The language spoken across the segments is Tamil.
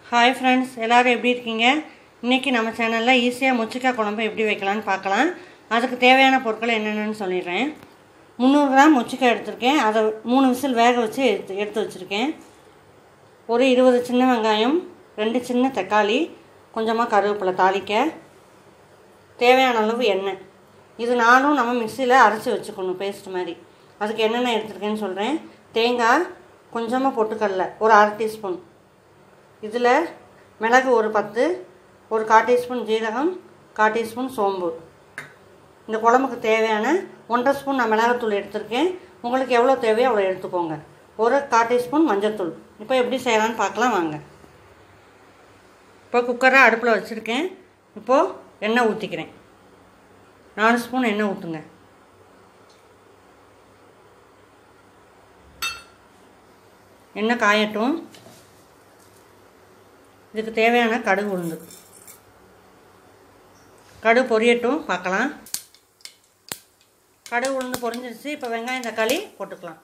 ஹாய் ஃப்ரெண்ட்ஸ் எல்லோரும் எப்படி இருக்கீங்க இன்றைக்கி நம்ம சேனலில் ஈஸியாக முச்சிக்காய் குழம்பு எப்படி வைக்கலான்னு பார்க்கலாம் அதுக்கு தேவையான பொருட்கள் என்னென்னு சொல்லிடுறேன் முந்நூறு கிராம் முச்சிக்காய் எடுத்திருக்கேன் அதை மூணு விசில் வேக வச்சு எடுத்து எடுத்து வச்சுருக்கேன் ஒரு இருபது சின்ன வெங்காயம் ரெண்டு சின்ன தக்காளி கொஞ்சமாக கருவேப்பிலை தாளிக்க தேவையான அளவு எண்ணெய் இது நானும் நம்ம மிக்சியில் அரைச்சி வச்சுக்கணும் பேஸ்ட் மாதிரி அதுக்கு என்னென்ன எடுத்துருக்கேன்னு சொல்கிறேன் தேங்காய் கொஞ்சமாக பொட்டுக்கடல ஒரு அரை டீஸ்பூன் இதில் மிளகு ஒரு பத்து ஒரு கால் டீஸ்பூன் ஜீரகம் கால் டீஸ்பூன் சோம்பு இந்த குழம்புக்கு தேவையான ஒன்றரை ஸ்பூன் நான் மிளகாத்தூள் எடுத்திருக்கேன் உங்களுக்கு எவ்வளோ தேவையோ அவ்வளோ எடுத்துக்கோங்க ஒரு கால் டீஸ்பூன் மஞ்சள்தூள் இப்போ எப்படி செய்யலான்னு பார்க்கலாம் வாங்க இப்போ குக்கரை அடுப்பில் வச்சுருக்கேன் இப்போது எண்ணெய் ஊற்றிக்கிறேன் நாலு ஸ்பூன் எண்ணெய் ஊற்றுங்க எண்ணெய் காயட்டும் இதுக்கு தேவையான கடுகு உளுந்து கடுகு பொரியட்டும் பார்க்கலாம் கடுகு உளுந்து பொரிஞ்சிருச்சு இப்போ வெங்காயம் தக்காளி போட்டுக்கலாம்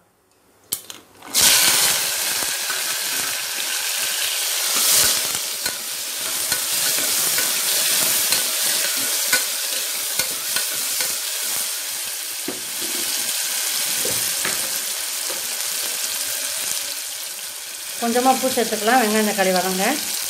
கொஞ்சமாக உப்பு சேர்த்துக்கலாம் வெங்காயம் தக்காளி வதங்க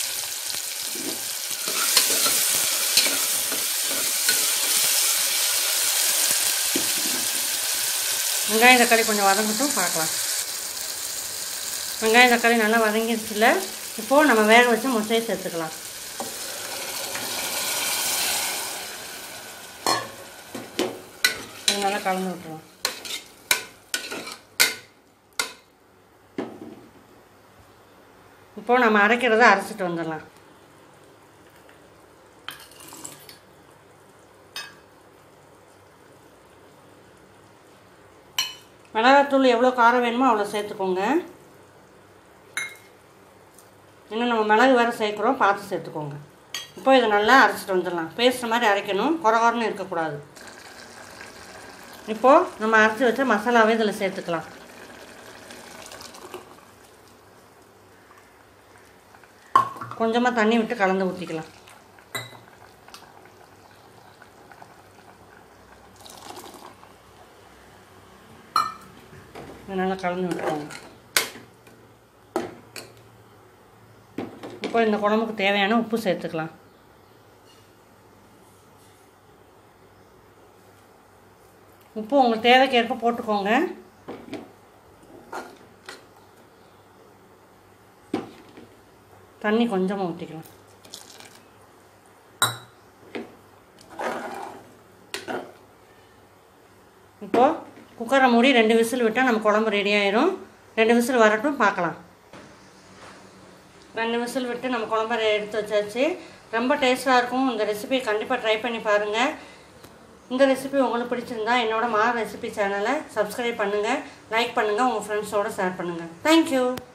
வெங்காயம் தக்காளி கொஞ்சம் வதங்கட்டும் பார்க்கலாம் வெங்காயம் தக்காளி நல்லா வதங்கிடுச்சுல இப்போது நம்ம வேக வச்சு முட்டையை சேர்த்துக்கலாம் இது நல்லா கலந்து விட்டுருவோம் இப்போது நம்ம அரைக்கிறத அரைச்சிட்டு வந்துடலாம் மிளகாத்தூள் எவ்வளோ காரம் வேணுமோ அவ்வளோ சேர்த்துக்கோங்க இன்னும் நம்ம மிளகு வேறு சேர்க்குறோம் பார்த்து சேர்த்துக்கோங்க இப்போ இதை நல்லா அரைச்சிட்டு வந்துடலாம் பேஸ்ட் மாதிரி அரைக்கணும் குறகுறன்னு இருக்கக்கூடாது இப்போது நம்ம அரைச்சி வச்ச மசாலாவே இதில் சேர்த்துக்கலாம் கொஞ்சமாக தண்ணி விட்டு கலந்து ஊற்றிக்கலாம் நல்லா கலந்து விட்டுருவாங்க இப்போ இந்த குழம்புக்கு தேவையான உப்பு சேர்த்துக்கலாம் உப்பு உங்களுக்கு தேவைக்கேற்ப போட்டுக்கோங்க தண்ணி கொஞ்சமாக ஊற்றிக்கலாம் இப்போது குக்கரை மூடி ரெண்டு விசில் விட்டால் நம்ம குழம்பு ரெடி ஆயிரும் ரெண்டு விசில் வரட்டும் பார்க்கலாம் ரெண்டு விசில் விட்டு நம்ம குழம்ப எடுத்து வச்சாச்சு ரொம்ப டேஸ்ட்டாக இருக்கும் இந்த ரெசிபியை கண்டிப்பாக ட்ரை பண்ணி பாருங்கள் இந்த ரெசிபி உங்களுக்கு பிடிச்சிருந்தா என்னோட மா ரெசிபி சேனலை சப்ஸ்கிரைப் பண்ணுங்கள் லைக் பண்ணுங்கள் உங்கள் ஃப்ரெண்ட்ஸோடு ஷேர் பண்ணுங்கள் தேங்க்யூ